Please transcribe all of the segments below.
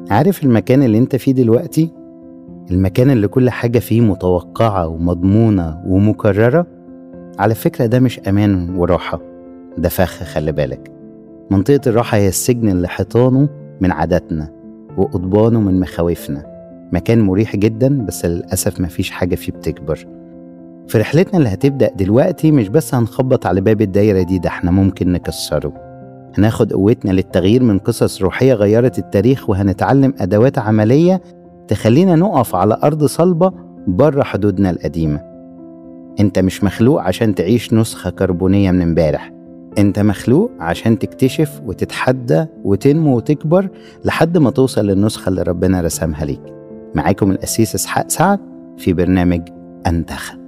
عارف المكان اللي انت فيه دلوقتي المكان اللي كل حاجة فيه متوقعة ومضمونة ومكررة على فكرة ده مش أمان وراحة ده فخ خلي بالك منطقة الراحة هي السجن اللي حيطانه من عاداتنا وقضبانه من مخاوفنا مكان مريح جدا بس للأسف مفيش حاجة فيه بتكبر في رحلتنا اللي هتبدأ دلوقتي مش بس هنخبط على باب الدايرة دي ده احنا ممكن نكسره هناخد قوتنا للتغيير من قصص روحية غيرت التاريخ وهنتعلم أدوات عملية تخلينا نقف على أرض صلبة بره حدودنا القديمة انت مش مخلوق عشان تعيش نسخة كربونية من امبارح انت مخلوق عشان تكتشف وتتحدى وتنمو وتكبر لحد ما توصل للنسخة اللي ربنا رسمها ليك معاكم الأسيس إسحاق سعد في برنامج أنتخب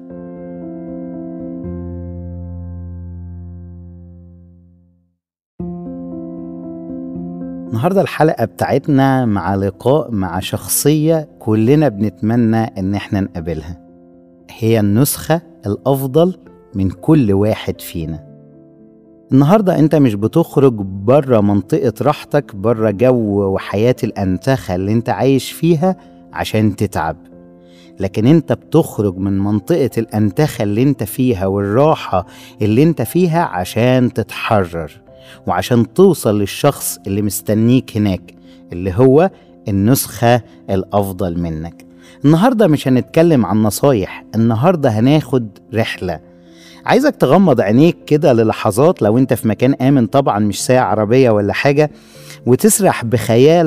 النهارده الحلقة بتاعتنا مع لقاء مع شخصية كلنا بنتمنى إن احنا نقابلها هي النسخة الأفضل من كل واحد فينا النهارده انت مش بتخرج بره منطقة راحتك بره جو وحياة الأنتخة اللي انت عايش فيها عشان تتعب لكن انت بتخرج من منطقة الأنتخة اللي انت فيها والراحة اللي انت فيها عشان تتحرر وعشان توصل للشخص اللي مستنيك هناك اللي هو النسخة الأفضل منك النهاردة مش هنتكلم عن نصايح النهاردة هناخد رحلة عايزك تغمض عينيك كده للحظات لو انت في مكان آمن طبعا مش ساعة عربية ولا حاجة وتسرح بخيال